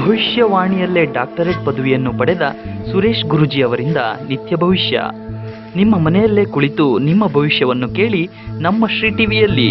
ಭವಿಷ್ಯವಾಣಿಯಲ್ಲೇ doctorate ಪದವಿಯನ್ನು ಪಡೆದ ಸುರೇಶ್ ಗುರುಜಿ ಅವರಿಂದ ನಿತ್ಯ ಭವಿಷ್ಯ ನಿಮ್ಮ ಮನೆಯಲ್ಲೇ ಕುಳಿತು ನಿಮ್ಮ ಭವಿಷ್ಯವನ್ನು ಕೇಳಿ ನಮ್ಮ ಶ್ರೀ ಟಿವಿಯಲ್ಲಿ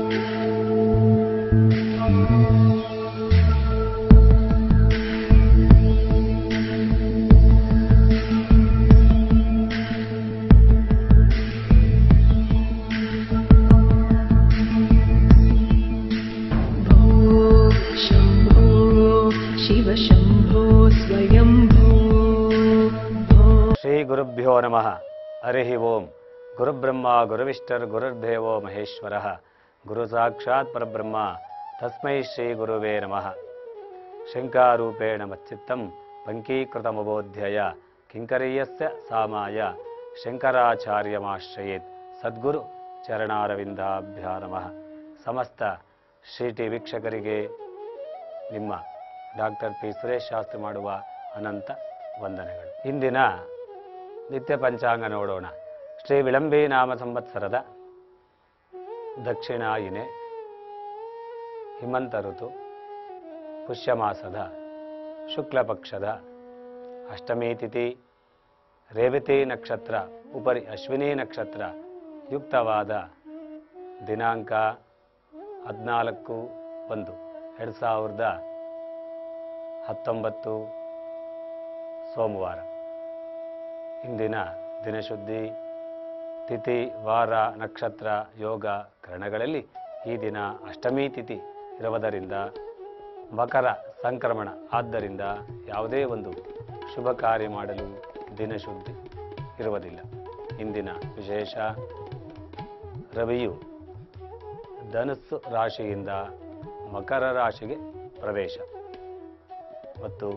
भो शम्भो शिव शम्भो स्वयम्भो भो ಶ್ರೀ ಗುರುಭ್ಯೋ ನಮಃ ಹರಿ ಓಂ ಗುರುಬ್ರಹ್ಮ ಗುರುವಿಷ್ಟರ್ ಗುರುರ್ದೇವೋ ಮಹೇಶ್ವರ ಗುರು ಸಾಕ್ಷಾತ್ ಪರಬ್ರಹ್ಮ ತಸ್ಮೈ ಶ್ರೀ ಗುರುವೇ ನಮಃ ಶಂಕಾರೂಪೇಣ ಮಚ್ಚಿತ್ತಂ ಪಂಕೀಕೃತಮಬೋಧ್ಯಯ ಕಿಂಕರೀಯಸ್ಯ ಸಾಮಾಯ ಶಂಕರಾಚಾರ್ಯಮಾಶ್ರಯೇತ್ ಸದ್ಗುರು ಚರಣಾರವಿಂದಾಭ್ಯಾ ನಮಃ ಸಮಸ್ತ ಶ್ರೀ ಟಿ ವೀಕ್ಷಕರಿಗೆ ನಿಮ್ಮ ಡಾಕ್ಟರ್ ಪಿ ಸುರೇಶ್ ಶಾಸ್ತ್ರಿ ಮಾಡುವ ಅನಂತ ವಂದನೆಗಳು ಇಂದಿನ ನಿತ್ಯ ಪಂಚಾಂಗ ನೋಡೋಣ ಶ್ರೀ ವಿಳಂಬಿ ನಾಮ ಸಂವತ್ಸರದ ದಕ್ಷಿಣಾಯಿನೆ ಹಿಮಂತ ಋತು ಪುಷ್ಯಮಾಸದ ಶುಕ್ಲ ಪಕ್ಷದ ಅಷ್ಟಮಿ ತಿಥಿ ರೇವತಿ ನಕ್ಷತ್ರ ಉಪರಿ ಅಶ್ವಿನಿ ನಕ್ಷತ್ರ ಯುಕ್ತವಾದ ದಿನಾಂಕ ಹದಿನಾಲ್ಕು ಒಂದು ಎರಡು ಸಾವಿರದ ಹತ್ತೊಂಬತ್ತು ಸೋಮವಾರ ಇಂದಿನ ದಿನಶುದ್ಧಿ ತಿಥಿ ವಾರ ನಕ್ಷತ್ರ ಯೋಗ ಕರಣಗಳಲ್ಲಿ ಈ ದಿನ ಅಷ್ಟಮಿ ತಿಥಿ ಇರುವುದರಿಂದ ಮಕರ ಸಂಕ್ರಮಣ ಆದ್ದರಿಂದ ಯಾವುದೇ ಒಂದು ಶುಭ ಕಾರ್ಯ ಮಾಡಲು ದಿನಶುದ್ಧಿ ಇರುವುದಿಲ್ಲ ಇಂದಿನ ವಿಶೇಷ ರವಿಯು ಧನುಸ್ಸು ರಾಶಿಯಿಂದ ಮಕರ ರಾಶಿಗೆ ಪ್ರವೇಶ ಮತ್ತು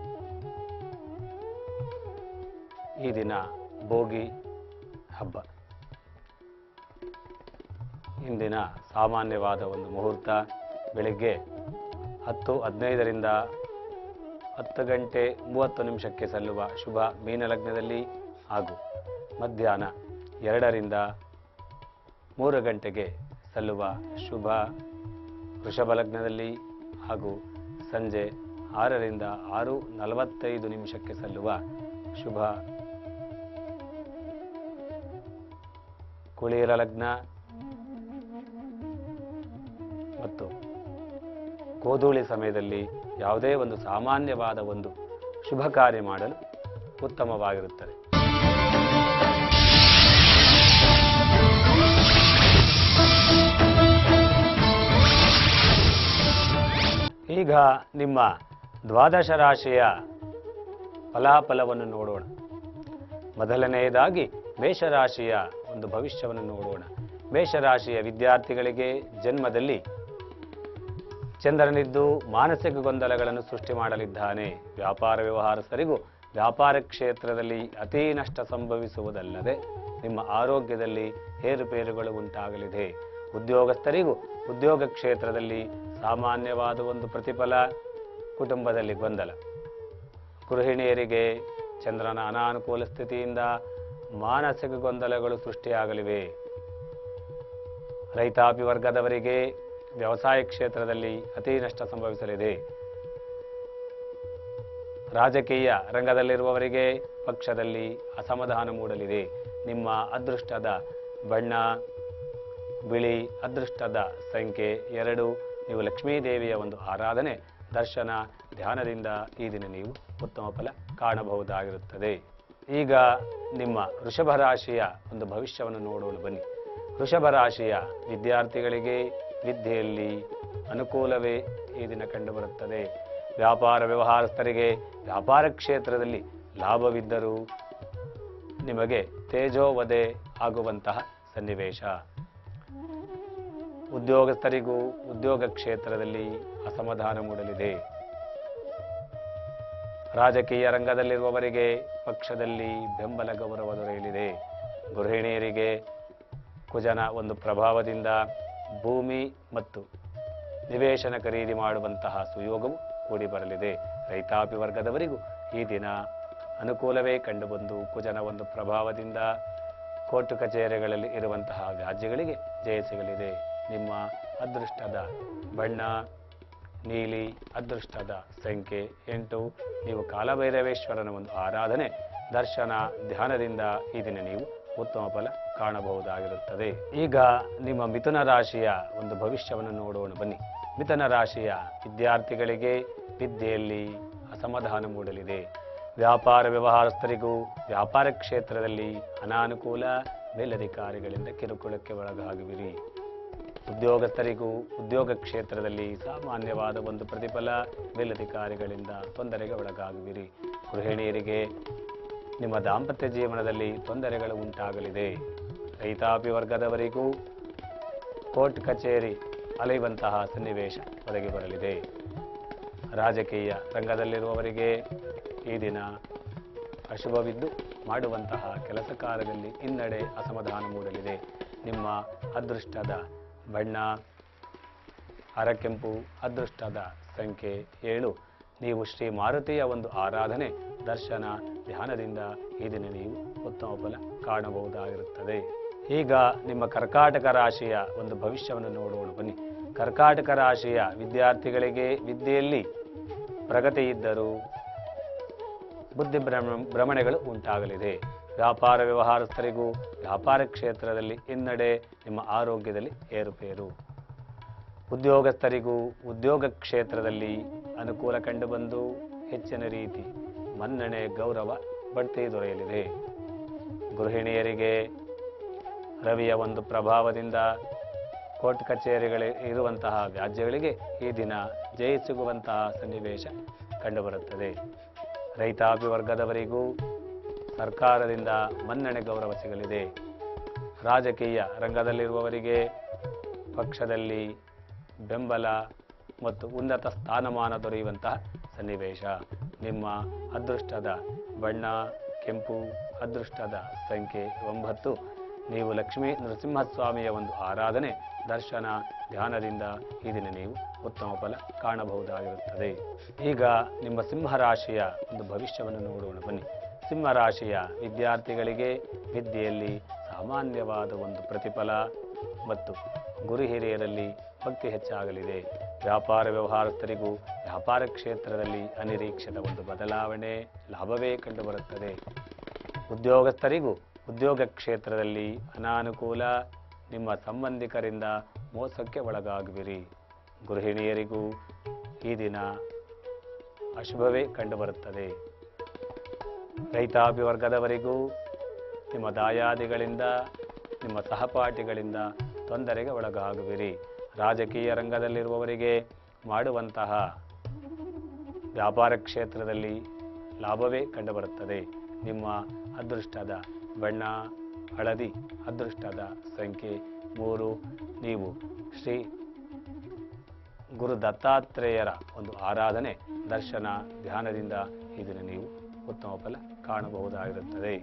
ಈ ದಿನ ಭೋಗಿ ಹಬ್ಬ ಇಂದಿನ ಸಾಮಾನ್ಯವಾದ ಒಂದು ಮುಹೂರ್ತ ಬೆಳಿಗ್ಗೆ ಹತ್ತು ಹದಿನೈದರಿಂದ ಹತ್ತು ಗಂಟೆ ಮೂವತ್ತು ನಿಮಿಷಕ್ಕೆ ಸಲ್ಲುವ ಶುಭ ಮೀನಲಗ್ನದಲ್ಲಿ ಹಾಗೂ ಮಧ್ಯಾಹ್ನ ಎರಡರಿಂದ ಮೂರು ಗಂಟೆಗೆ ಸಲ್ಲುವ ಶುಭ ವೃಷಭ ಲಗ್ನದಲ್ಲಿ ಹಾಗೂ ಸಂಜೆ ಆರರಿಂದ ಆರು ನಲವತ್ತೈದು ನಿಮಿಷಕ್ಕೆ ಸಲ್ಲುವ ಶುಭ ಕುಳಿಯರ ಲಗ್ನ ಮತ್ತು ಗೋಧೂಳಿ ಸಮಯದಲ್ಲಿ ಯಾವುದೇ ಒಂದು ಸಾಮಾನ್ಯವಾದ ಒಂದು ಶುಭ ಕಾರ್ಯ ಮಾಡಲು ಉತ್ತಮವಾಗಿರುತ್ತದೆ ಈಗ ನಿಮ್ಮ ದ್ವಾದಶ ರಾಶಿಯ ಫಲಾಫಲವನ್ನು ನೋಡೋಣ ಮೊದಲನೆಯದಾಗಿ ಮೇಷರಾಶಿಯ ಒಂದು ಭವಿಷ್ಯವನ್ನು ನೋಡೋಣ ಮೇಷರಾಶಿಯ ವಿದ್ಯಾರ್ಥಿಗಳಿಗೆ ಜನ್ಮದಲ್ಲಿ ಚಂದ್ರನಿದ್ದು ಮಾನಸಿಕ ಗೊಂದಲಗಳನ್ನು ಸೃಷ್ಟಿ ಮಾಡಲಿದ್ದಾನೆ ವ್ಯಾಪಾರ ವ್ಯವಹಾರಸ್ಥರಿಗೂ ವ್ಯಾಪಾರ ಕ್ಷೇತ್ರದಲ್ಲಿ ಅತೀ ನಷ್ಟ ಸಂಭವಿಸುವುದಲ್ಲದೆ ನಿಮ್ಮ ಆರೋಗ್ಯದಲ್ಲಿ ಏರುಪೇರುಗಳು ಉಂಟಾಗಲಿದೆ ಉದ್ಯೋಗಸ್ಥರಿಗೂ ಉದ್ಯೋಗ ಕ್ಷೇತ್ರದಲ್ಲಿ ಸಾಮಾನ್ಯವಾದ ಒಂದು ಪ್ರತಿಫಲ ಕುಟುಂಬದಲ್ಲಿ ಗೊಂದಲ ಗೃಹಿಣಿಯರಿಗೆ ಚಂದ್ರನ ಅನಾನುಕೂಲ ಸ್ಥಿತಿಯಿಂದ ಮಾನಸಿಕ ಗೊಂದಲಗಳು ಸೃಷ್ಟಿಯಾಗಲಿವೆ ರೈತಾಪಿ ವರ್ಗದವರಿಗೆ ವ್ಯವಸಾಯ ಕ್ಷೇತ್ರದಲ್ಲಿ ಅತಿ ನಷ್ಟ ಸಂಭವಿಸಲಿದೆ ರಾಜಕೀಯ ರಂಗದಲ್ಲಿರುವವರಿಗೆ ಪಕ್ಷದಲ್ಲಿ ಅಸಮಾಧಾನ ಮೂಡಲಿದೆ ನಿಮ್ಮ ಅದೃಷ್ಟದ ಬಣ್ಣ ಬಿಳಿ ಅದೃಷ್ಟದ ಸಂಖ್ಯೆ ಎರಡು ನೀವು ಲಕ್ಷ್ಮೀದೇವಿಯ ಒಂದು ಆರಾಧನೆ ದರ್ಶನ ಧ್ಯಾನದಿಂದ ಈ ದಿನ ನೀವು ಉತ್ತಮ ಫಲ ಕಾಣಬಹುದಾಗಿರುತ್ತದೆ ಈಗ ನಿಮ್ಮ ವೃಷಭ ರಾಶಿಯ ಒಂದು ಭವಿಷ್ಯವನ್ನು ನೋಡೋಣ ಬನ್ನಿ ವೃಷಭ ರಾಶಿಯ ವಿದ್ಯಾರ್ಥಿಗಳಿಗೆ ವಿದ್ಯೆಯಲ್ಲಿ ಅನುಕೂಲವೇ ಈ ದಿನ ಕಂಡುಬರುತ್ತದೆ ವ್ಯಾಪಾರ ವ್ಯವಹಾರಸ್ಥರಿಗೆ ವ್ಯಾಪಾರ ಕ್ಷೇತ್ರದಲ್ಲಿ ಲಾಭವಿದ್ದರೂ ನಿಮಗೆ ತೇಜೋವಧೆ ಆಗುವಂತಹ ಸನ್ನಿವೇಶ ಉದ್ಯೋಗಸ್ಥರಿಗೂ ಉದ್ಯೋಗ ಕ್ಷೇತ್ರದಲ್ಲಿ ಅಸಮಾಧಾನ ಮೂಡಲಿದೆ ರಾಜಕೀಯ ರಂಗದಲ್ಲಿರುವವರಿಗೆ ಪಕ್ಷದಲ್ಲಿ ಬೆಂಬಲ ಗೌರವ ದೊರೆಯಲಿದೆ ಗೃಹಿಣಿಯರಿಗೆ ಕುಜನ ಒಂದು ಪ್ರಭಾವದಿಂದ ಭೂಮಿ ಮತ್ತು ನಿವೇಶನ ಖರೀದಿ ಮಾಡುವಂತಹ ಸುಯೋಗವು ಕೂಡಿ ಬರಲಿದೆ ರೈತಾಪಿ ವರ್ಗದವರಿಗೂ ಈ ದಿನ ಅನುಕೂಲವೇ ಕಂಡುಬಂದು ಕುಜನ ಒಂದು ಪ್ರಭಾವದಿಂದ ಕೋರ್ಟು ಕಚೇರಿಗಳಲ್ಲಿ ಇರುವಂತಹ ವ್ಯಾಜ್ಯಗಳಿಗೆ ಜಯ ಸಿಗಲಿದೆ ನಿಮ್ಮ ಅದೃಷ್ಟದ ಬಣ್ಣ ನೀಲಿ ಅದೃಷ್ಟದ ಸಂಖ್ಯೆ ಎಂಟು ನೀವು ಕಾಲಭೈರವೇಶ್ವರನ ಒಂದು ಆರಾಧನೆ ದರ್ಶನ ಧ್ಯಾನದಿಂದ ಈ ದಿನ ನೀವು ಉತ್ತಮ ಫಲ ಕಾಣಬಹುದಾಗಿರುತ್ತದೆ ಈಗ ನಿಮ್ಮ ಮಿಥುನ ರಾಶಿಯ ಒಂದು ಭವಿಷ್ಯವನ್ನು ನೋಡೋಣ ಬನ್ನಿ ಮಿಥುನ ರಾಶಿಯ ವಿದ್ಯಾರ್ಥಿಗಳಿಗೆ ವಿದ್ಯೆಯಲ್ಲಿ ಅಸಮಾಧಾನ ಮೂಡಲಿದೆ ವ್ಯಾಪಾರ ವ್ಯವಹಾರಸ್ಥರಿಗೂ ವ್ಯಾಪಾರ ಕ್ಷೇತ್ರದಲ್ಲಿ ಅನಾನುಕೂಲ ಮೇಲಧಿಕಾರಿಗಳಿಂದ ಕಿರುಕುಳಕ್ಕೆ ಒಳಗಾಗುವಿರಿ ಉದ್ಯೋಗಸ್ಥರಿಗೂ ಉದ್ಯೋಗ ಕ್ಷೇತ್ರದಲ್ಲಿ ಸಾಮಾನ್ಯವಾದ ಒಂದು ಪ್ರತಿಫಲ ಮೇಲಧಿಕಾರಿಗಳಿಂದ ತೊಂದರೆಗೆ ಒಳಗಾಗುವಿರಿ ಗೃಹಿಣಿಯರಿಗೆ ನಿಮ್ಮ ದಾಂಪತ್ಯ ಜೀವನದಲ್ಲಿ ತೊಂದರೆಗಳು ಉಂಟಾಗಲಿದೆ ರೈತಾಪಿ ವರ್ಗದವರಿಗೂ ಕೋರ್ಟ್ ಕಚೇರಿ ಅಲೆಯುವಂತಹ ಸನ್ನಿವೇಶ ಒದಗಿ ಬರಲಿದೆ ರಾಜಕೀಯ ರಂಗದಲ್ಲಿರುವವರಿಗೆ ಈ ದಿನ ಅಶುಭವಿದ್ದು ಮಾಡುವಂತಹ ಕೆಲಸ ಕಾರ್ಯದಲ್ಲಿ ಹಿನ್ನಡೆ ಅಸಮಾಧಾನ ಮೂಡಲಿದೆ ನಿಮ್ಮ ಅದೃಷ್ಟದ ಬಣ್ಣ ಅರಕೆಂಪು ಅದೃಷ್ಟದ ಸಂಖ್ಯೆ ಏಳು ನೀವು ಶ್ರೀ ಮಾರುತಿಯ ಒಂದು ಆರಾಧನೆ ದರ್ಶನ ಧ್ಯಾನದಿಂದ ಈ ದಿನ ನೀವು ಉತ್ತಮ ಫಲ ಕಾಣಬಹುದಾಗಿರುತ್ತದೆ ಈಗ ನಿಮ್ಮ ಕರ್ಕಾಟಕ ರಾಶಿಯ ಒಂದು ಭವಿಷ್ಯವನ್ನು ನೋಡೋಣ ಬನ್ನಿ ಕರ್ಕಾಟಕ ರಾಶಿಯ ವಿದ್ಯಾರ್ಥಿಗಳಿಗೆ ವಿದ್ಯೆಯಲ್ಲಿ ಪ್ರಗತಿ ಇದ್ದರೂ ಬುದ್ಧಿ ಭ್ರಮ ಭ್ರಮಣೆಗಳು ಉಂಟಾಗಲಿದೆ ವ್ಯಾಪಾರ ವ್ಯವಹಾರಸ್ಥರಿಗೂ ವ್ಯಾಪಾರ ಕ್ಷೇತ್ರದಲ್ಲಿ ಹಿನ್ನಡೆ ನಿಮ್ಮ ಆರೋಗ್ಯದಲ್ಲಿ ಏರುಪೇರು ಉದ್ಯೋಗಸ್ಥರಿಗೂ ಉದ್ಯೋಗ ಕ್ಷೇತ್ರದಲ್ಲಿ ಅನುಕೂಲ ಕಂಡುಬಂದು ಹೆಚ್ಚಿನ ರೀತಿ ಮನ್ನಣೆ ಗೌರವ ಬಡ್ತಿ ದೊರೆಯಲಿದೆ ಗೃಹಿಣಿಯರಿಗೆ ರವಿಯ ಒಂದು ಪ್ರಭಾವದಿಂದ ಕೋರ್ಟ್ ಕಚೇರಿಗಳ ಇರುವಂತಹ ವ್ಯಾಜ್ಯಗಳಿಗೆ ಈ ದಿನ ಜಯ ಸಿಗುವಂತಹ ಸನ್ನಿವೇಶ ಕಂಡುಬರುತ್ತದೆ ರೈತಾಪಿ ವರ್ಗದವರಿಗೂ ಸರ್ಕಾರದಿಂದ ಮನ್ನಣೆ ಗೌರವ ಸಿಗಲಿದೆ ರಾಜಕೀಯ ರಂಗದಲ್ಲಿರುವವರಿಗೆ ಪಕ್ಷದಲ್ಲಿ ಬೆಂಬಲ ಮತ್ತು ಉನ್ನತ ಸ್ಥಾನಮಾನ ದೊರೆಯುವಂತಹ ಸನ್ನಿವೇಶ ನಿಮ್ಮ ಅದೃಷ್ಟದ ಬಣ್ಣ ಕೆಂಪು ಅದೃಷ್ಟದ ಸಂಖ್ಯೆ ಒಂಬತ್ತು ನೀವು ಲಕ್ಷ್ಮೀ ನರಸಿಂಹಸ್ವಾಮಿಯ ಒಂದು ಆರಾಧನೆ ದರ್ಶನ ಧ್ಯಾನದಿಂದ ಈ ದಿನ ನೀವು ಉತ್ತಮ ಫಲ ಕಾಣಬಹುದಾಗಿರುತ್ತದೆ ಈಗ ನಿಮ್ಮ ಸಿಂಹರಾಶಿಯ ಒಂದು ಭವಿಷ್ಯವನ್ನು ನೋಡೋಣ ಬನ್ನಿ ಸಿಂಹರಾಶಿಯ ವಿದ್ಯಾರ್ಥಿಗಳಿಗೆ ವಿದ್ಯೆಯಲ್ಲಿ ಸಾಮಾನ್ಯವಾದ ಒಂದು ಪ್ರತಿಫಲ ಮತ್ತು ಗುರು ಹಿರಿಯರಲ್ಲಿ ಭಕ್ತಿ ಹೆಚ್ಚಾಗಲಿದೆ ವ್ಯಾಪಾರ ವ್ಯವಹಾರಸ್ಥರಿಗೂ ವ್ಯಾಪಾರ ಕ್ಷೇತ್ರದಲ್ಲಿ ಅನಿರೀಕ್ಷಿತ ಒಂದು ಬದಲಾವಣೆ ಲಾಭವೇ ಕಂಡುಬರುತ್ತದೆ ಉದ್ಯೋಗಸ್ಥರಿಗೂ ಉದ್ಯೋಗ ಕ್ಷೇತ್ರದಲ್ಲಿ ಅನಾನುಕೂಲ ನಿಮ್ಮ ಸಂಬಂಧಿಕರಿಂದ ಮೋಸಕ್ಕೆ ಒಳಗಾಗುವಿರಿ ಗೃಹಿಣಿಯರಿಗೂ ಈ ದಿನ ಅಶುಭವೇ ಕಂಡುಬರುತ್ತದೆ ರೈತಾಪಿ ವರ್ಗದವರಿಗೂ ನಿಮ್ಮ ದಾಯಾದಿಗಳಿಂದ ನಿಮ್ಮ ಸಹಪಾಠಿಗಳಿಂದ ತೊಂದರೆಗೆ ಒಳಗಾಗುವಿರಿ ರಾಜಕೀಯ ರಂಗದಲ್ಲಿರುವವರಿಗೆ ಮಾಡುವಂತಹ ವ್ಯಾಪಾರ ಕ್ಷೇತ್ರದಲ್ಲಿ ಲಾಭವೇ ಕಂಡುಬರುತ್ತದೆ ನಿಮ್ಮ ಅದೃಷ್ಟದ ಬಣ್ಣ ಹಳದಿ ಅದೃಷ್ಟದ ಸಂಖ್ಯೆ ಮೂರು ನೀವು ಶ್ರೀ ಗುರು ದತ್ತಾತ್ರೇಯರ ಒಂದು ಆರಾಧನೆ ದರ್ಶನ ಧ್ಯಾನದಿಂದ ಇದನ್ನು ನೀವು ಉತ್ತಮ ಫಲ ಕಾಣಬಹುದಾಗಿರುತ್ತದೆ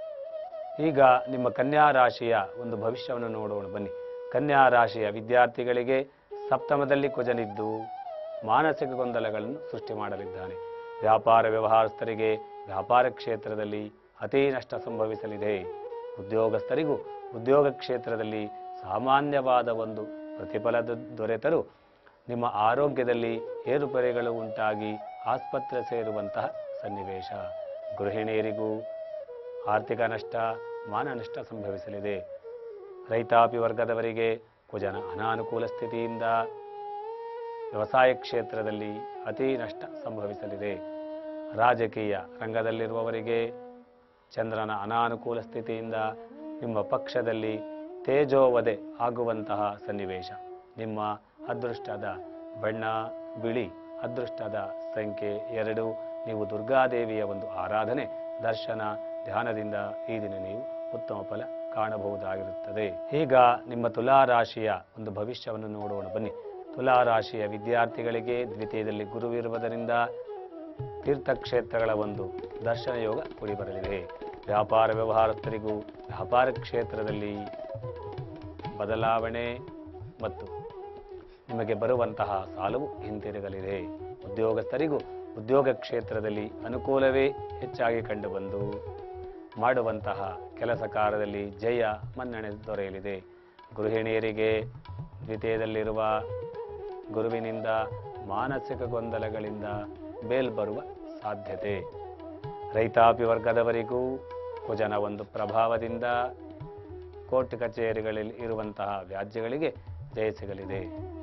ಈಗ ನಿಮ್ಮ ಕನ್ಯಾ ರಾಶಿಯ ಒಂದು ಭವಿಷ್ಯವನ್ನು ನೋಡೋಣ ಬನ್ನಿ ಕನ್ಯಾ ರಾಶಿಯ ವಿದ್ಯಾರ್ಥಿಗಳಿಗೆ ಸಪ್ತಮದಲ್ಲಿ ಕುಜನಿದ್ದು ಮಾನಸಿಕ ಗೊಂದಲಗಳನ್ನು ಸೃಷ್ಟಿ ಮಾಡಲಿದ್ದಾನೆ ವ್ಯಾಪಾರ ವ್ಯವಹಾರಸ್ಥರಿಗೆ ವ್ಯಾಪಾರ ಕ್ಷೇತ್ರದಲ್ಲಿ ಅತಿ ನಷ್ಟ ಸಂಭವಿಸಲಿದೆ ಉದ್ಯೋಗಸ್ಥರಿಗೂ ಉದ್ಯೋಗ ಕ್ಷೇತ್ರದಲ್ಲಿ ಸಾಮಾನ್ಯವಾದ ಒಂದು ಪ್ರತಿಫಲ ದೊ- ದೊರೆತರೂ ನಿಮ್ಮ ಆರೋಗ್ಯದಲ್ಲಿ ಏರುಪೇರುಗಳು ಉಂಟಾಗಿ ಆಸ್ಪತ್ರೆ ಸೇರುವಂತಹ ಸನ್ನಿವೇಶ ಗೃಹಿಣಿಯರಿಗೂ ಆರ್ಥಿಕ ನಷ್ಟ ಮಾನ ನಷ್ಟ ಸಂಭವಿಸಲಿದೆ ರೈತಾಪಿ ವರ್ಗದವರಿಗೆ ಕುಜನ ಅನಾನುಕೂಲ ಸ್ಥಿತಿಯಿಂದ ವ್ಯವಸಾಯ ಕ್ಷೇತ್ರದಲ್ಲಿ ಅತಿ ನಷ್ಟ ಸಂಭವಿಸಲಿದೆ ರಾಜಕೀಯ ರಂಗದಲ್ಲಿರುವವರಿಗೆ ಚಂದ್ರನ ಅನಾನುಕೂಲ ಸ್ಥಿತಿಯಿಂದ ನಿಮ್ಮ ಪಕ್ಷದಲ್ಲಿ ತೇಜೋವಧೆ ಆಗುವಂತಹ ಸನ್ನಿವೇಶ ನಿಮ್ಮ ಅದೃಷ್ಟದ ಬಣ್ಣ ಬಿಳಿ ಅದೃಷ್ಟದ ಸಂಖ್ಯೆ ಎರಡು ನೀವು ದುರ್ಗಾದೇವಿಯ ಒಂದು ಆರಾಧನೆ ದರ್ಶನ ಧ್ಯಾನದಿಂದ ಈ ದಿನ ನೀವು ಉತ್ತಮ ಫಲ ಕಾಣಬಹುದಾಗಿರುತ್ತದೆ ಈಗ ನಿಮ್ಮ ತುಲಾ ರಾಶಿಯ ಒಂದು ಭವಿಷ್ಯವನ್ನು ನೋಡೋಣ ಬನ್ನಿ ತುಲಾ ರಾಶಿಯ ವಿದ್ಯಾರ್ಥಿಗಳಿಗೆ ದ್ವಿತೀಯದಲ್ಲಿ ಗುರುವಿರುವುದರಿಂದ ತೀರ್ಥಕ್ಷೇತ್ರಗಳ ಒಂದು ದರ್ಶನ ಯೋಗ ಕೂಡಿ ಬರಲಿದೆ ವ್ಯಾಪಾರ ವ್ಯವಹಾರಸ್ಥರಿಗೂ ವ್ಯಾಪಾರ ಕ್ಷೇತ್ರದಲ್ಲಿ ಬದಲಾವಣೆ ಮತ್ತು ನಿಮಗೆ ಬರುವಂತಹ ಸಾಲವು ಹಿಂತಿರುಗಲಿದೆ ಉದ್ಯೋಗಸ್ಥರಿಗೂ ಉದ್ಯೋಗ ಕ್ಷೇತ್ರದಲ್ಲಿ ಅನುಕೂಲವೇ ಹೆಚ್ಚಾಗಿ ಕಂಡುಬಂದು ಮಾಡುವಂತಹ ಕೆಲಸ ಕಾರ್ಯದಲ್ಲಿ ಜಯ ಮನ್ನಣೆ ದೊರೆಯಲಿದೆ ಗೃಹಿಣಿಯರಿಗೆ ದ್ವಿತೀಯದಲ್ಲಿರುವ ಗುರುವಿನಿಂದ ಮಾನಸಿಕ ಗೊಂದಲಗಳಿಂದ ಮೇಲ್ಬರುವ ಸಾಧ್ಯತೆ ರೈತಾಪಿ ವರ್ಗದವರಿಗೂ ಕುಜನ ಒಂದು ಪ್ರಭಾವದಿಂದ ಕೋರ್ಟ್ ಕಚೇರಿಗಳಲ್ಲಿ ಇರುವಂತಹ ವ್ಯಾಜ್ಯಗಳಿಗೆ ಜಯ ಸಿಗಲಿದೆ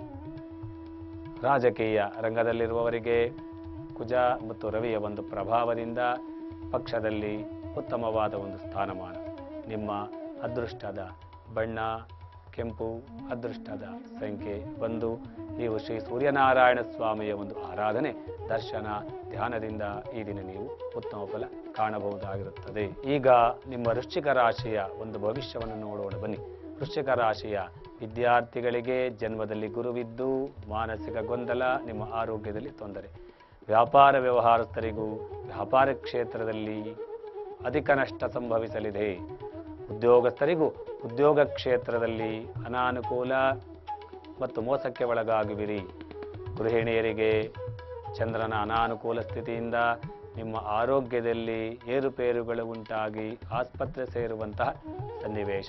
ರಾಜಕೀಯ ರಂಗದಲ್ಲಿರುವವರಿಗೆ ಕುಜ ಮತ್ತು ರವಿಯ ಒಂದು ಪ್ರಭಾವದಿಂದ ಪಕ್ಷದಲ್ಲಿ ಉತ್ತಮವಾದ ಒಂದು ಸ್ಥಾನಮಾನ ನಿಮ್ಮ ಅದೃಷ್ಟದ ಬಣ್ಣ ಕೆಂಪು ಅದೃಷ್ಟದ ಸಂಖ್ಯೆ ಒಂದು ನೀವು ಶ್ರೀ ಸೂರ್ಯನಾರಾಯಣ ಸ್ವಾಮಿಯ ಒಂದು ಆರಾಧನೆ ದರ್ಶನ ಧ್ಯಾನದಿಂದ ಈ ದಿನ ನೀವು ಉತ್ತಮ ಫಲ ಕಾಣಬಹುದಾಗಿರುತ್ತದೆ ಈಗ ನಿಮ್ಮ ವೃಶ್ಚಿಕ ರಾಶಿಯ ಒಂದು ಭವಿಷ್ಯವನ್ನು ನೋಡೋಣ ಬನ್ನಿ ವೃಶ್ಚಿಕ ರಾಶಿಯ ವಿದ್ಯಾರ್ಥಿಗಳಿಗೆ ಜನ್ಮದಲ್ಲಿ ಗುರುವಿದ್ದು ಮಾನಸಿಕ ಗೊಂದಲ ನಿಮ್ಮ ಆರೋಗ್ಯದಲ್ಲಿ ತೊಂದರೆ ವ್ಯಾಪಾರ ವ್ಯವಹಾರಸ್ಥರಿಗೂ ವ್ಯಾಪಾರ ಕ್ಷೇತ್ರದಲ್ಲಿ ಅಧಿಕ ನಷ್ಟ ಸಂಭವಿಸಲಿದೆ ಉದ್ಯೋಗಸ್ಥರಿಗೂ ಉದ್ಯೋಗ ಕ್ಷೇತ್ರದಲ್ಲಿ ಅನಾನುಕೂಲ ಮತ್ತು ಮೋಸಕ್ಕೆ ಒಳಗಾಗುವಿರಿ ಗೃಹಿಣಿಯರಿಗೆ ಚಂದ್ರನ ಅನಾನುಕೂಲ ಸ್ಥಿತಿಯಿಂದ ನಿಮ್ಮ ಆರೋಗ್ಯದಲ್ಲಿ ಏರುಪೇರುಗಳು ಉಂಟಾಗಿ ಆಸ್ಪತ್ರೆ ಸೇರುವಂತಹ ಸನ್ನಿವೇಶ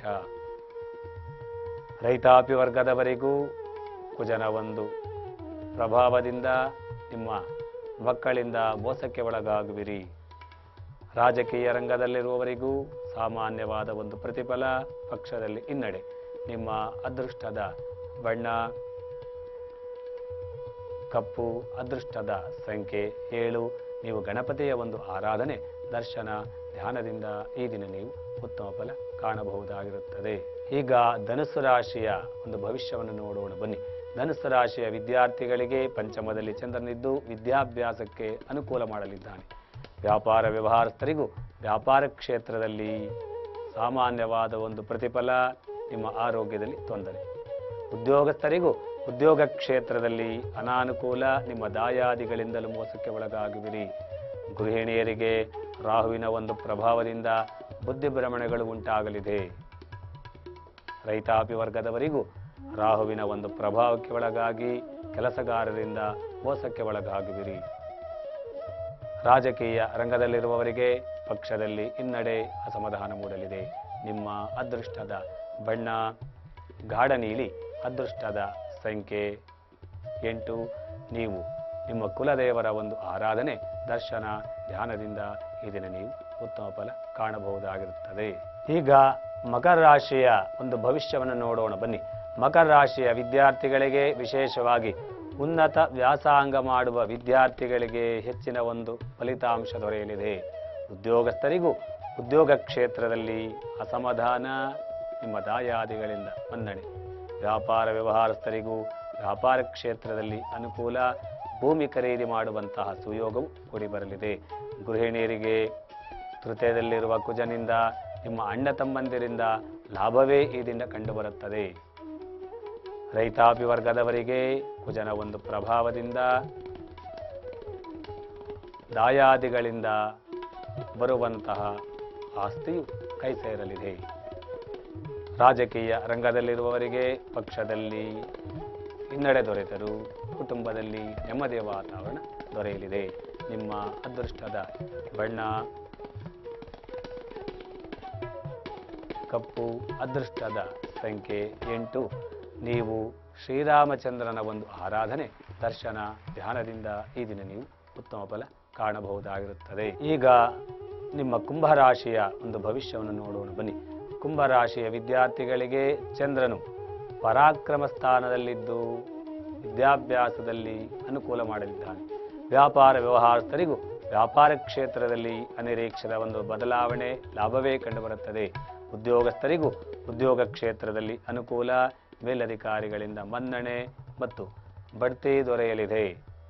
ರೈತಾಪಿ ವರ್ಗದವರಿಗೂ ಕುಜನ ಒಂದು ಪ್ರಭಾವದಿಂದ ನಿಮ್ಮ ಮಕ್ಕಳಿಂದ ಮೋಸಕ್ಕೆ ಒಳಗಾಗುವಿರಿ ರಾಜಕೀಯ ರಂಗದಲ್ಲಿರುವವರಿಗೂ ಸಾಮಾನ್ಯವಾದ ಒಂದು ಪ್ರತಿಫಲ ಪಕ್ಷದಲ್ಲಿ ಹಿನ್ನಡೆ ನಿಮ್ಮ ಅದೃಷ್ಟದ ಬಣ್ಣ ಕಪ್ಪು ಅದೃಷ್ಟದ ಸಂಖ್ಯೆ ಏಳು ನೀವು ಗಣಪತಿಯ ಒಂದು ಆರಾಧನೆ ದರ್ಶನ ಧ್ಯಾನದಿಂದ ಈ ದಿನ ನೀವು ಉತ್ತಮ ಫಲ ಕಾಣಬಹುದಾಗಿರುತ್ತದೆ ಈಗ ಧನುಸ್ಸು ರಾಶಿಯ ಒಂದು ಭವಿಷ್ಯವನ್ನು ನೋಡೋಣ ಬನ್ನಿ ಧನುಸ್ಸು ರಾಶಿಯ ವಿದ್ಯಾರ್ಥಿಗಳಿಗೆ ಪಂಚಮದಲ್ಲಿ ಚಂದ್ರನಿದ್ದು ವಿದ್ಯಾಭ್ಯಾಸಕ್ಕೆ ಅನುಕೂಲ ಮಾಡಲಿದ್ದಾನೆ ವ್ಯಾಪಾರ ವ್ಯವಹಾರಸ್ಥರಿಗೂ ವ್ಯಾಪಾರ ಕ್ಷೇತ್ರದಲ್ಲಿ ಸಾಮಾನ್ಯವಾದ ಒಂದು ಪ್ರತಿಫಲ ನಿಮ್ಮ ಆರೋಗ್ಯದಲ್ಲಿ ತೊಂದರೆ ಉದ್ಯೋಗಸ್ಥರಿಗೂ ಉದ್ಯೋಗ ಕ್ಷೇತ್ರದಲ್ಲಿ ಅನಾನುಕೂಲ ನಿಮ್ಮ ದಾಯಾದಿಗಳಿಂದಲೂ ಮೋಸಕ್ಕೆ ಒಳಗಾಗುವಿರಿ ಗೃಹಿಣಿಯರಿಗೆ ರಾಹುವಿನ ಒಂದು ಪ್ರಭಾವದಿಂದ ಬುದ್ಧಿಭ್ರಮಣೆಗಳು ಉಂಟಾಗಲಿದೆ ರೈತಾಪಿ ವರ್ಗದವರಿಗೂ ರಾಹುವಿನ ಒಂದು ಪ್ರಭಾವಕ್ಕೆ ಒಳಗಾಗಿ ಕೆಲಸಗಾರರಿಂದ ಮೋಸಕ್ಕೆ ಒಳಗಾಗುವಿರಿ ರಾಜಕೀಯ ರಂಗದಲ್ಲಿರುವವರಿಗೆ ಪಕ್ಷದಲ್ಲಿ ಹಿನ್ನಡೆ ಅಸಮಾಧಾನ ಮೂಡಲಿದೆ ನಿಮ್ಮ ಅದೃಷ್ಟದ ಬಣ್ಣ ಗಾಢ ನೀಲಿ ಅದೃಷ್ಟದ ಸಂಖ್ಯೆ ಎಂಟು ನೀವು ನಿಮ್ಮ ಕುಲದೇವರ ಒಂದು ಆರಾಧನೆ ದರ್ಶನ ಧ್ಯಾನದಿಂದ ಈ ದಿನ ನೀವು ಉತ್ತಮ ಫಲ ಕಾಣಬಹುದಾಗಿರುತ್ತದೆ ಈಗ ಮಕರ ರಾಶಿಯ ಒಂದು ಭವಿಷ್ಯವನ್ನು ನೋಡೋಣ ಬನ್ನಿ ಮಕರ ರಾಶಿಯ ವಿದ್ಯಾರ್ಥಿಗಳಿಗೆ ವಿಶೇಷವಾಗಿ ಉನ್ನತ ವ್ಯಾಸಂಗ ಮಾಡುವ ವಿದ್ಯಾರ್ಥಿಗಳಿಗೆ ಹೆಚ್ಚಿನ ಒಂದು ಫಲಿತಾಂಶ ದೊರೆಯಲಿದೆ ಉದ್ಯೋಗಸ್ಥರಿಗೂ ಉದ್ಯೋಗ ಕ್ಷೇತ್ರದಲ್ಲಿ ಅಸಮಾಧಾನ ನಿಮ್ಮ ದಾಯಾದಿಗಳಿಂದ ಮನ್ನಣೆ ವ್ಯಾಪಾರ ವ್ಯವಹಾರಸ್ಥರಿಗೂ ವ್ಯಾಪಾರ ಕ್ಷೇತ್ರದಲ್ಲಿ ಅನುಕೂಲ ಭೂಮಿ ಖರೀದಿ ಮಾಡುವಂತಹ ಸುಯೋಗವು ಕೂಡಿ ಬರಲಿದೆ ಗೃಹಿಣಿಯರಿಗೆ ತೃತೀಯದಲ್ಲಿರುವ ಕುಜನಿಂದ ನಿಮ್ಮ ಅಣ್ಣ ತಮ್ಮಂದಿರಿಂದ ಲಾಭವೇ ಈ ದಿನ ಕಂಡುಬರುತ್ತದೆ ರೈತಾಪಿ ವರ್ಗದವರಿಗೆ ಕುಜನ ಒಂದು ಪ್ರಭಾವದಿಂದ ದಾಯಾದಿಗಳಿಂದ ಬರುವಂತಹ ಆಸ್ತಿಯು ಕೈ ಸೇರಲಿದೆ ರಾಜಕೀಯ ರಂಗದಲ್ಲಿರುವವರಿಗೆ ಪಕ್ಷದಲ್ಲಿ ಹಿನ್ನಡೆ ದೊರೆತರೂ ಕುಟುಂಬದಲ್ಲಿ ನೆಮ್ಮದಿಯ ವಾತಾವರಣ ದೊರೆಯಲಿದೆ ನಿಮ್ಮ ಅದೃಷ್ಟದ ಬಣ್ಣ ಕಪ್ಪು ಅದೃಷ್ಟದ ಸಂಖ್ಯೆ ಎಂಟು ನೀವು ಶ್ರೀರಾಮಚಂದ್ರನ ಒಂದು ಆರಾಧನೆ ದರ್ಶನ ಧ್ಯಾನದಿಂದ ಈ ದಿನ ನೀವು ಉತ್ತಮ ಫಲ ಕಾಣಬಹುದಾಗಿರುತ್ತದೆ ಈಗ ನಿಮ್ಮ ಕುಂಭರಾಶಿಯ ಒಂದು ಭವಿಷ್ಯವನ್ನು ನೋಡೋಣ ಬನ್ನಿ ಕುಂಭರಾಶಿಯ ವಿದ್ಯಾರ್ಥಿಗಳಿಗೆ ಚಂದ್ರನು ಪರಾಕ್ರಮ ಸ್ಥಾನದಲ್ಲಿದ್ದು ವಿದ್ಯಾಭ್ಯಾಸದಲ್ಲಿ ಅನುಕೂಲ ಮಾಡಲಿದ್ದಾನೆ ವ್ಯಾಪಾರ ವ್ಯವಹಾರಸ್ಥರಿಗೂ ವ್ಯಾಪಾರ ಕ್ಷೇತ್ರದಲ್ಲಿ ಅನಿರೀಕ್ಷಿತ ಒಂದು ಬದಲಾವಣೆ ಲಾಭವೇ ಕಂಡುಬರುತ್ತದೆ ಉದ್ಯೋಗಸ್ಥರಿಗೂ ಉದ್ಯೋಗ ಕ್ಷೇತ್ರದಲ್ಲಿ ಅನುಕೂಲ ಮೇಲಧಿಕಾರಿಗಳಿಂದ ಮನ್ನಣೆ ಮತ್ತು ಬಡ್ತಿ ದೊರೆಯಲಿದೆ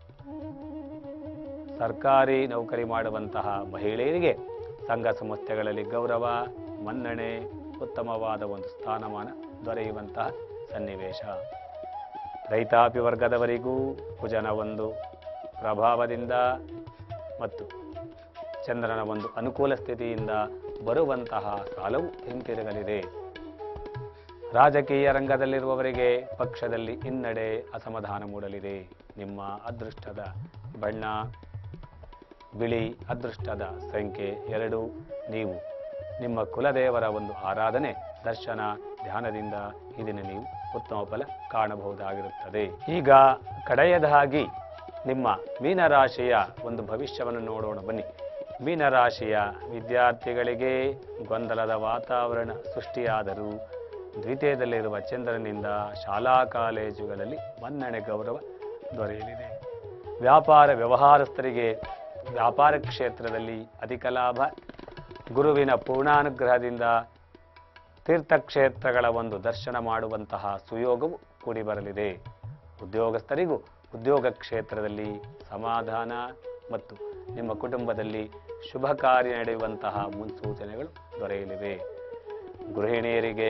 ಸರ್ಕಾರಿ ನೌಕರಿ ಮಾಡುವಂತಹ ಮಹಿಳೆಯರಿಗೆ ಸಂಘ ಸಂಸ್ಥೆಗಳಲ್ಲಿ ಗೌರವ ಮನ್ನಣೆ ಉತ್ತಮವಾದ ಒಂದು ಸ್ಥಾನಮಾನ ದೊರೆಯುವಂತಹ ಸನ್ನಿವೇಶ ರೈತಾಪಿ ವರ್ಗದವರಿಗೂ ಕುಜನ ಒಂದು ಪ್ರಭಾವದಿಂದ ಮತ್ತು ಚಂದ್ರನ ಒಂದು ಅನುಕೂಲ ಸ್ಥಿತಿಯಿಂದ ಬರುವಂತಹ ಕಾಲವು ಹಿಂತಿರುಗಲಿದೆ ರಾಜಕೀಯ ರಂಗದಲ್ಲಿರುವವರಿಗೆ ಪಕ್ಷದಲ್ಲಿ ಹಿನ್ನಡೆ ಅಸಮಾಧಾನ ಮೂಡಲಿದೆ ನಿಮ್ಮ ಅದೃಷ್ಟದ ಬಣ್ಣ ಬಿಳಿ ಅದೃಷ್ಟದ ಸಂಖ್ಯೆ ಎರಡು ನೀವು ನಿಮ್ಮ ಕುಲದೇವರ ಒಂದು ಆರಾಧನೆ ದರ್ಶನ ಧ್ಯಾನದಿಂದ ಈ ದಿನ ನೀವು ಉತ್ತಮ ಫಲ ಕಾಣಬಹುದಾಗಿರುತ್ತದೆ ಈಗ ಕಡೆಯದಾಗಿ ನಿಮ್ಮ ಮೀನರಾಶಿಯ ಒಂದು ಭವಿಷ್ಯವನ್ನು ನೋಡೋಣ ಬನ್ನಿ ಮೀನರಾಶಿಯ ವಿದ್ಯಾರ್ಥಿಗಳಿಗೆ ಗೊಂದಲದ ವಾತಾವರಣ ಸೃಷ್ಟಿಯಾದರೂ ದ್ವಿತೀಯದಲ್ಲಿರುವ ಚಂದ್ರನಿಂದ ಶಾಲಾ ಕಾಲೇಜುಗಳಲ್ಲಿ ಮನ್ನಣೆ ಗೌರವ ದೊರೆಯಲಿದೆ ವ್ಯಾಪಾರ ವ್ಯವಹಾರಸ್ಥರಿಗೆ ವ್ಯಾಪಾರ ಕ್ಷೇತ್ರದಲ್ಲಿ ಅಧಿಕ ಲಾಭ ಗುರುವಿನ ಪೂರ್ಣಾನುಗ್ರಹದಿಂದ ತೀರ್ಥಕ್ಷೇತ್ರಗಳ ಒಂದು ದರ್ಶನ ಮಾಡುವಂತಹ ಸುಯೋಗವು ಕೂಡಿ ಬರಲಿದೆ ಉದ್ಯೋಗಸ್ಥರಿಗೂ ಉದ್ಯೋಗ ಕ್ಷೇತ್ರದಲ್ಲಿ ಸಮಾಧಾನ ಮತ್ತು ನಿಮ್ಮ ಕುಟುಂಬದಲ್ಲಿ ಶುಭ ಕಾರ್ಯ ನಡೆಯುವಂತಹ ಮುನ್ಸೂಚನೆಗಳು ದೊರೆಯಲಿವೆ ಗೃಹಿಣಿಯರಿಗೆ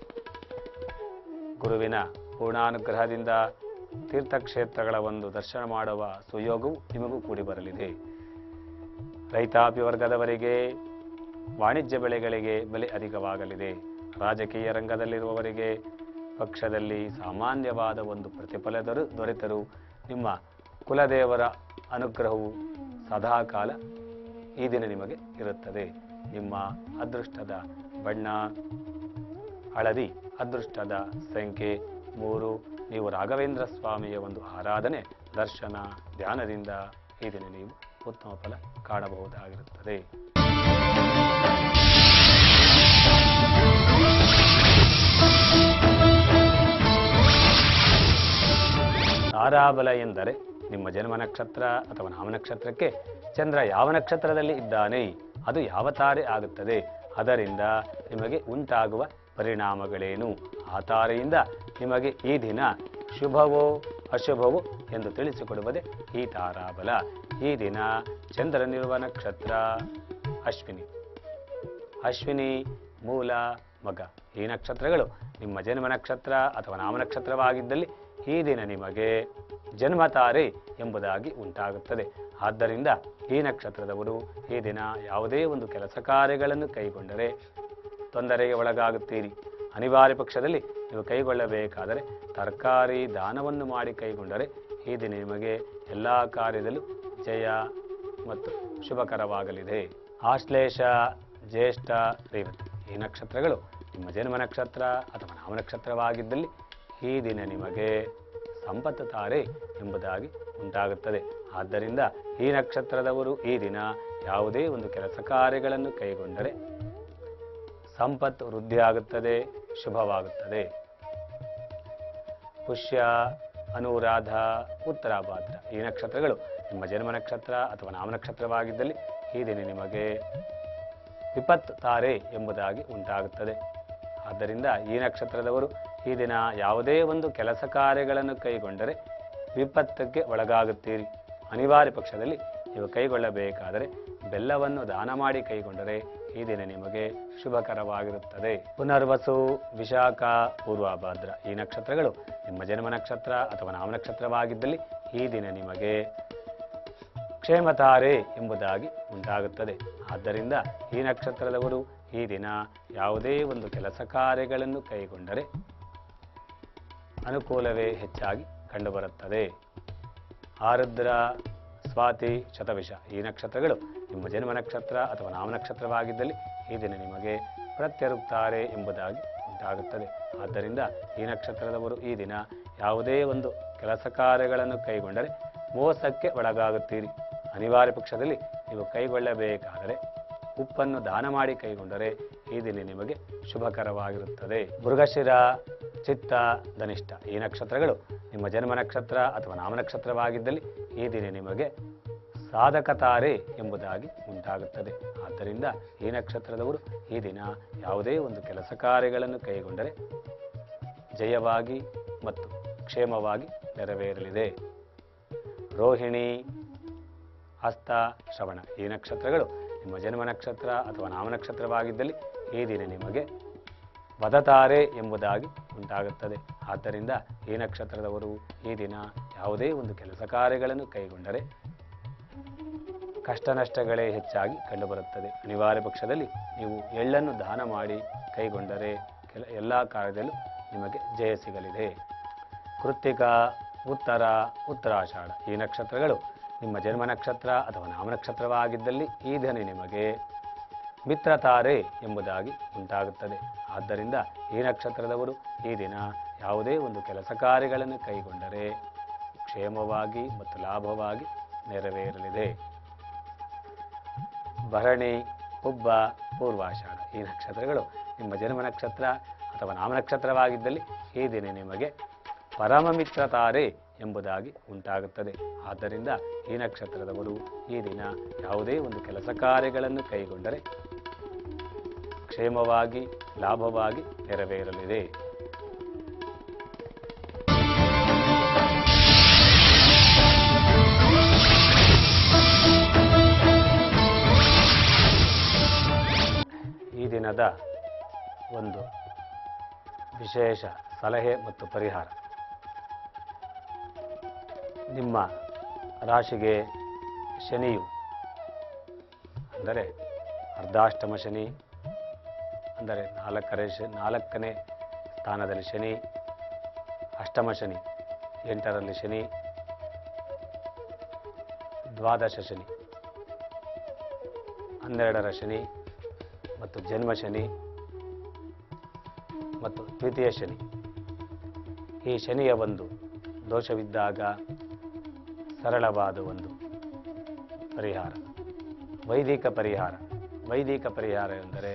ಗುರುವಿನ ಪೂರ್ಣಾನುಗ್ರಹದಿಂದ ತೀರ್ಥಕ್ಷೇತ್ರಗಳ ಒಂದು ದರ್ಶನ ಮಾಡುವ ಸುಯೋಗವು ನಿಮಗೂ ಕೂಡಿ ಬರಲಿದೆ ರೈತಾಪಿ ವರ್ಗದವರಿಗೆ ವಾಣಿಜ್ಯ ಬೆಳೆಗಳಿಗೆ ಬೆಲೆ ಅಧಿಕವಾಗಲಿದೆ ರಾಜಕೀಯ ರಂಗದಲ್ಲಿರುವವರಿಗೆ ಪಕ್ಷದಲ್ಲಿ ಸಾಮಾನ್ಯವಾದ ಒಂದು ಪ್ರತಿಫಲ ದೊರೆ ದೊರೆತರೂ ನಿಮ್ಮ ಕುಲದೇವರ ಅನುಗ್ರಹವು ಸದಾಕಾಲ ಈ ದಿನ ನಿಮಗೆ ಇರುತ್ತದೆ ನಿಮ್ಮ ಅದೃಷ್ಟದ ಬಣ್ಣ ಹಳದಿ ಅದೃಷ್ಟದ ಸಂಖ್ಯೆ ಮೂರು ನೀವು ರಾಘವೇಂದ್ರ ಸ್ವಾಮಿಯ ಒಂದು ಆರಾಧನೆ ದರ್ಶನ ಧ್ಯಾನದಿಂದ ಈ ದಿನ ನೀವು ಉತ್ತಮ ಫಲ ಕಾಣಬಹುದಾಗಿರುತ್ತದೆ ತಾರಾಬಲ ಎಂದರೆ ನಿಮ್ಮ ಜನ್ಮ ನಕ್ಷತ್ರ ಅಥವಾ ನಾಮ ನಕ್ಷತ್ರಕ್ಕೆ ಚಂದ್ರ ಯಾವ ನಕ್ಷತ್ರದಲ್ಲಿ ಇದ್ದಾನೆ ಅದು ಯಾವ ತಾರೆ ಆಗುತ್ತದೆ ಅದರಿಂದ ನಿಮಗೆ ಉಂಟಾಗುವ ಪರಿಣಾಮಗಳೇನು ಆ ತಾರೆಯಿಂದ ನಿಮಗೆ ಈ ದಿನ ಶುಭವೋ ಅಶುಭವೋ ಎಂದು ತಿಳಿಸಿಕೊಡುವುದೇ ಈ ತಾರಾಬಲ ಈ ದಿನ ಚಂದ್ರನಿರುವ ನಕ್ಷತ್ರ ಅಶ್ವಿನಿ ಅಶ್ವಿನಿ ಮೂಲ ಮಗ ಈ ನಕ್ಷತ್ರಗಳು ನಿಮ್ಮ ಜನ್ಮ ನಕ್ಷತ್ರ ಅಥವಾ ನಾಮ ನಕ್ಷತ್ರವಾಗಿದ್ದಲ್ಲಿ ಈ ದಿನ ನಿಮಗೆ ಜನ್ಮತಾರೆ ಎಂಬುದಾಗಿ ಉಂಟಾಗುತ್ತದೆ ಆದ್ದರಿಂದ ಈ ನಕ್ಷತ್ರದವರು ಈ ದಿನ ಯಾವುದೇ ಒಂದು ಕೆಲಸ ಕಾರ್ಯಗಳನ್ನು ಕೈಗೊಂಡರೆ ತೊಂದರೆಗೆ ಒಳಗಾಗುತ್ತೀರಿ ಅನಿವಾರ್ಯ ಪಕ್ಷದಲ್ಲಿ ನೀವು ಕೈಗೊಳ್ಳಬೇಕಾದರೆ ತರಕಾರಿ ದಾನವನ್ನು ಮಾಡಿ ಕೈಗೊಂಡರೆ ಈ ದಿನ ನಿಮಗೆ ಎಲ್ಲ ಕಾರ್ಯದಲ್ಲೂ ಜಯ ಮತ್ತು ಶುಭಕರವಾಗಲಿದೆ ಆಶ್ಲೇಷ ಜ್ಯೇಷ್ಠ ರೇವತಿ ಈ ನಕ್ಷತ್ರಗಳು ನಿಮ್ಮ ಜನ್ಮ ನಕ್ಷತ್ರ ಅಥವಾ ನಾಮ ನಕ್ಷತ್ರವಾಗಿದ್ದಲ್ಲಿ ಈ ದಿನ ನಿಮಗೆ ಸಂಪತ್ತು ತಾರೆ ಎಂಬುದಾಗಿ ಉಂಟಾಗುತ್ತದೆ ಆದ್ದರಿಂದ ಈ ನಕ್ಷತ್ರದವರು ಈ ದಿನ ಯಾವುದೇ ಒಂದು ಕೆಲಸ ಕಾರ್ಯಗಳನ್ನು ಕೈಗೊಂಡರೆ ಸಂಪತ್ತು ವೃದ್ಧಿಯಾಗುತ್ತದೆ ಶುಭವಾಗುತ್ತದೆ ಪುಷ್ಯ ಅನುರಾಧ ಉತ್ತರಾಭಾದ್ರ ಈ ನಕ್ಷತ್ರಗಳು ನಿಮ್ಮ ಜನ್ಮ ನಕ್ಷತ್ರ ಅಥವಾ ನಾಮ ನಕ್ಷತ್ರವಾಗಿದ್ದಲ್ಲಿ ಈ ದಿನ ನಿಮಗೆ ವಿಪತ್ತು ತಾರೆ ಎಂಬುದಾಗಿ ಉಂಟಾಗುತ್ತದೆ ಆದ್ದರಿಂದ ಈ ನಕ್ಷತ್ರದವರು ಈ ದಿನ ಯಾವುದೇ ಒಂದು ಕೆಲಸ ಕಾರ್ಯಗಳನ್ನು ಕೈಗೊಂಡರೆ ವಿಪತ್ತಕ್ಕೆ ಒಳಗಾಗುತ್ತೀರಿ ಅನಿವಾರ್ಯ ಪಕ್ಷದಲ್ಲಿ ನೀವು ಕೈಗೊಳ್ಳಬೇಕಾದರೆ ಬೆಲ್ಲವನ್ನು ದಾನ ಮಾಡಿ ಕೈಗೊಂಡರೆ ಈ ದಿನ ನಿಮಗೆ ಶುಭಕರವಾಗಿರುತ್ತದೆ ಪುನರ್ವಸು ವಿಶಾಖ ಪೂರ್ವಭಾದ್ರ ಈ ನಕ್ಷತ್ರಗಳು ನಿಮ್ಮ ಜನ್ಮ ನಕ್ಷತ್ರ ಅಥವಾ ನಾಮ ನಕ್ಷತ್ರವಾಗಿದ್ದಲ್ಲಿ ಈ ದಿನ ನಿಮಗೆ ಕ್ಷೇಮತಾರೆ ಎಂಬುದಾಗಿ ಉಂಟಾಗುತ್ತದೆ ಆದ್ದರಿಂದ ಈ ನಕ್ಷತ್ರದವರು ಈ ದಿನ ಯಾವುದೇ ಒಂದು ಕೆಲಸ ಕಾರ್ಯಗಳನ್ನು ಕೈಗೊಂಡರೆ ಅನುಕೂಲವೇ ಹೆಚ್ಚಾಗಿ ಕಂಡುಬರುತ್ತದೆ ಆರುದ್ರ ಸ್ವಾತಿ ಶತವಿಷ ಈ ನಕ್ಷತ್ರಗಳು ನಿಮ್ಮ ಜನ್ಮ ನಕ್ಷತ್ರ ಅಥವಾ ನಾಮ ನಕ್ಷತ್ರವಾಗಿದ್ದಲ್ಲಿ ಈ ದಿನ ನಿಮಗೆ ಪ್ರತ್ಯರುತ್ತಾರೆ ಎಂಬುದಾಗಿ ಉಂಟಾಗುತ್ತದೆ ಆದ್ದರಿಂದ ಈ ನಕ್ಷತ್ರದವರು ಈ ದಿನ ಯಾವುದೇ ಒಂದು ಕೆಲಸ ಕಾರ್ಯಗಳನ್ನು ಕೈಗೊಂಡರೆ ಮೋಸಕ್ಕೆ ಒಳಗಾಗುತ್ತೀರಿ ಅನಿವಾರ್ಯ ಪಕ್ಷದಲ್ಲಿ ನೀವು ಕೈಗೊಳ್ಳಬೇಕಾದರೆ ಉಪ್ಪನ್ನು ದಾನ ಮಾಡಿ ಕೈಗೊಂಡರೆ ಈ ದಿನ ನಿಮಗೆ ಶುಭಕರವಾಗಿರುತ್ತದೆ ಮೃಗಶಿರ ಚಿತ್ತ ಧನಿಷ್ಠ ಈ ನಕ್ಷತ್ರಗಳು ನಿಮ್ಮ ಜನ್ಮ ನಕ್ಷತ್ರ ಅಥವಾ ನಾಮ ನಕ್ಷತ್ರವಾಗಿದ್ದಲ್ಲಿ ಈ ದಿನ ನಿಮಗೆ ಸಾಧಕತಾರೆ ಎಂಬುದಾಗಿ ಉಂಟಾಗುತ್ತದೆ ಆದ್ದರಿಂದ ಈ ನಕ್ಷತ್ರದವರು ಈ ದಿನ ಯಾವುದೇ ಒಂದು ಕೆಲಸ ಕಾರ್ಯಗಳನ್ನು ಕೈಗೊಂಡರೆ ಜಯವಾಗಿ ಮತ್ತು ಕ್ಷೇಮವಾಗಿ ನೆರವೇರಲಿದೆ ರೋಹಿಣಿ ಹಸ್ತ ಶ್ರವಣ ಈ ನಕ್ಷತ್ರಗಳು ನಿಮ್ಮ ಜನ್ಮ ನಕ್ಷತ್ರ ಅಥವಾ ನಾಮ ನಕ್ಷತ್ರವಾಗಿದ್ದಲ್ಲಿ ಈ ದಿನ ನಿಮಗೆ ವದತಾರೆ ಎಂಬುದಾಗಿ ಉಂಟಾಗುತ್ತದೆ ಆದ್ದರಿಂದ ಈ ನಕ್ಷತ್ರದವರು ಈ ದಿನ ಯಾವುದೇ ಒಂದು ಕೆಲಸ ಕಾರ್ಯಗಳನ್ನು ಕೈಗೊಂಡರೆ ಕಷ್ಟ ನಷ್ಟಗಳೇ ಹೆಚ್ಚಾಗಿ ಕಂಡುಬರುತ್ತದೆ ಅನಿವಾರ್ಯ ಪಕ್ಷದಲ್ಲಿ ನೀವು ಎಳ್ಳನ್ನು ದಾನ ಮಾಡಿ ಕೈಗೊಂಡರೆ ಕೆಲ ಎಲ್ಲ ಕಾರ್ಯದಲ್ಲೂ ನಿಮಗೆ ಜಯ ಸಿಗಲಿದೆ ಕೃತ್ತಿಕ ಉತ್ತರ ಉತ್ತರಾಷಾಢ ಈ ನಕ್ಷತ್ರಗಳು ನಿಮ್ಮ ಜನ್ಮ ನಕ್ಷತ್ರ ಅಥವಾ ನಾಮ ನಕ್ಷತ್ರವಾಗಿದ್ದಲ್ಲಿ ಈ ದಿನ ನಿಮಗೆ ಮಿತ್ರತಾರೆ ಎಂಬುದಾಗಿ ಉಂಟಾಗುತ್ತದೆ ಆದ್ದರಿಂದ ಈ ನಕ್ಷತ್ರದವರು ಈ ದಿನ ಯಾವುದೇ ಒಂದು ಕೆಲಸ ಕಾರ್ಯಗಳನ್ನು ಕೈಗೊಂಡರೆ ಕ್ಷೇಮವಾಗಿ ಮತ್ತು ಲಾಭವಾಗಿ ನೆರವೇರಲಿದೆ ಭರಣಿ ಹುಬ್ಬ ಪೂರ್ವಾಷಾಢ ಈ ನಕ್ಷತ್ರಗಳು ನಿಮ್ಮ ಜನ್ಮ ನಕ್ಷತ್ರ ಅಥವಾ ನಾಮನಕ್ಷತ್ರವಾಗಿದ್ದಲ್ಲಿ ಈ ದಿನ ನಿಮಗೆ ಪರಮ ಮಿತ್ರ ತಾರೆ ಎಂಬುದಾಗಿ ಉಂಟಾಗುತ್ತದೆ ಆದ್ದರಿಂದ ಈ ನಕ್ಷತ್ರದವರು ಈ ದಿನ ಯಾವುದೇ ಒಂದು ಕೆಲಸ ಕಾರ್ಯಗಳನ್ನು ಕೈಗೊಂಡರೆ ಕ್ಷೇಮವಾಗಿ ಲಾಭವಾಗಿ ನೆರವೇರಲಿದೆ ಈ ದಿನದ ಒಂದು ವಿಶೇಷ ಸಲಹೆ ಮತ್ತು ಪರಿಹಾರ ನಿಮ್ಮ ರಾಶಿಗೆ ಶನಿಯು ಅಂದರೆ ಅರ್ಧಾಷ್ಟಮ ಶನಿ ಅಂದರೆ ನಾಲ್ಕನೇ ಶ ನಾಲ್ಕನೇ ಸ್ಥಾನದಲ್ಲಿ ಶನಿ ಅಷ್ಟಮ ಶನಿ ಎಂಟರಲ್ಲಿ ಶನಿ ದ್ವಾದಶ ಶನಿ ಹನ್ನೆರಡರ ಶನಿ ಮತ್ತು ಜನ್ಮ ಶನಿ ಮತ್ತು ದ್ವಿತೀಯ ಶನಿ ಈ ಶನಿಯ ಒಂದು ದೋಷವಿದ್ದಾಗ ಸರಳವಾದ ಒಂದು ಪರಿಹಾರ ವೈದಿಕ ಪರಿಹಾರ ವೈದಿಕ ಪರಿಹಾರ ಎಂದರೆ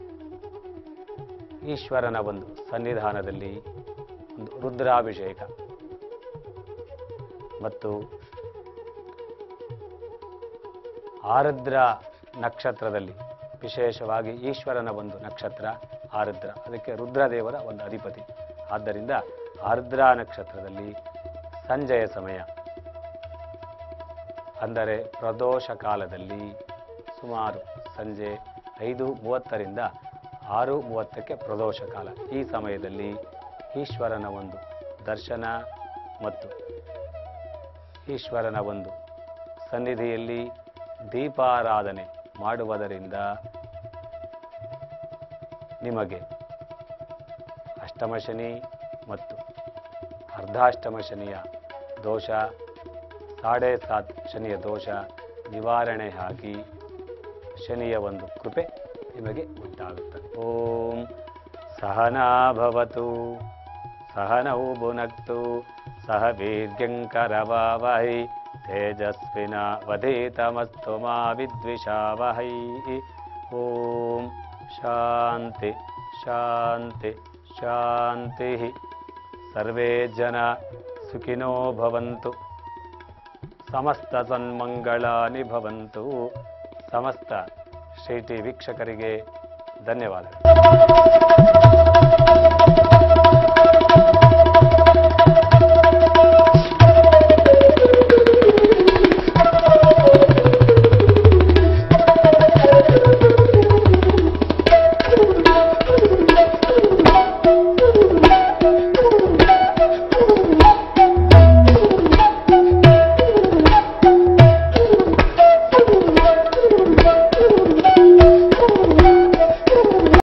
ಈಶ್ವರನ ಒಂದು ಸನ್ನಿಧಾನದಲ್ಲಿ ಒಂದು ರುದ್ರಾಭಿಷೇಕ ಮತ್ತು ಆರುದ್ರ ನಕ್ಷತ್ರದಲ್ಲಿ ವಿಶೇಷವಾಗಿ ಈಶ್ವರನ ಒಂದು ನಕ್ಷತ್ರ ಆರುದ್ರ ಅದಕ್ಕೆ ರುದ್ರದೇವರ ಒಂದು ಅಧಿಪತಿ ಆದ್ದರಿಂದ ಆರುದ್ರ ನಕ್ಷತ್ರದಲ್ಲಿ ಸಂಜೆಯ ಸಮಯ ಅಂದರೆ ಪ್ರದೋಷ ಕಾಲದಲ್ಲಿ ಸುಮಾರು ಸಂಜೆ ಐದು ಮೂವತ್ತರಿಂದ ಆರು ಮೂವತ್ತಕ್ಕೆ ಪ್ರದೋಷ ಕಾಲ ಈ ಸಮಯದಲ್ಲಿ ಈಶ್ವರನ ಒಂದು ದರ್ಶನ ಮತ್ತು ಈಶ್ವರನ ಒಂದು ಸನ್ನಿಧಿಯಲ್ಲಿ ದೀಪಾರಾಧನೆ ಮಾಡುವುದರಿಂದ ನಿಮಗೆ ಅಷ್ಟಮ ಶನಿ ಮತ್ತು ಅರ್ಧಾಷ್ಟಮ ಶನಿಯ ದೋಷ ಸಾಡೆ ಸಾತ್ ಶನಿಯ ದೋಷ ನಿವಾರಣೆಯಾಗಿ ಶನಿಯ ಒಂದು ಕೃಪೆ ನಿಮಗೆ ಉಂಟಾಗುತ್ತದೆ ಓಂ ಸಹನಾ ಭವತು ಸಹನೌ ಭುನಕ್ತು ಸಹ ವೀರ್ಯಂಕರವಾವಹೈ ತೇಜಸ್ವಿನ ವಧೀತಮಸ್ತು ಮಾ ವಿದ್ವಿಷಾವಹೈ ಓಂ ಶಾಂತಿ ಶಾಂತಿ ಶಾಂತಿ ಸರ್ವೇ ಜನ ಸುಖಿನೋ ಭವಂತು ಸಮಸ್ತ ಸನ್ಮಂಗಳಾನಿ ಭವಂತು ಸಮಸ್ತ ಶ್ರೀ ಟಿ ವೀಕ್ಷಕರಿಗೆ ಧನ್ಯವಾದಗಳು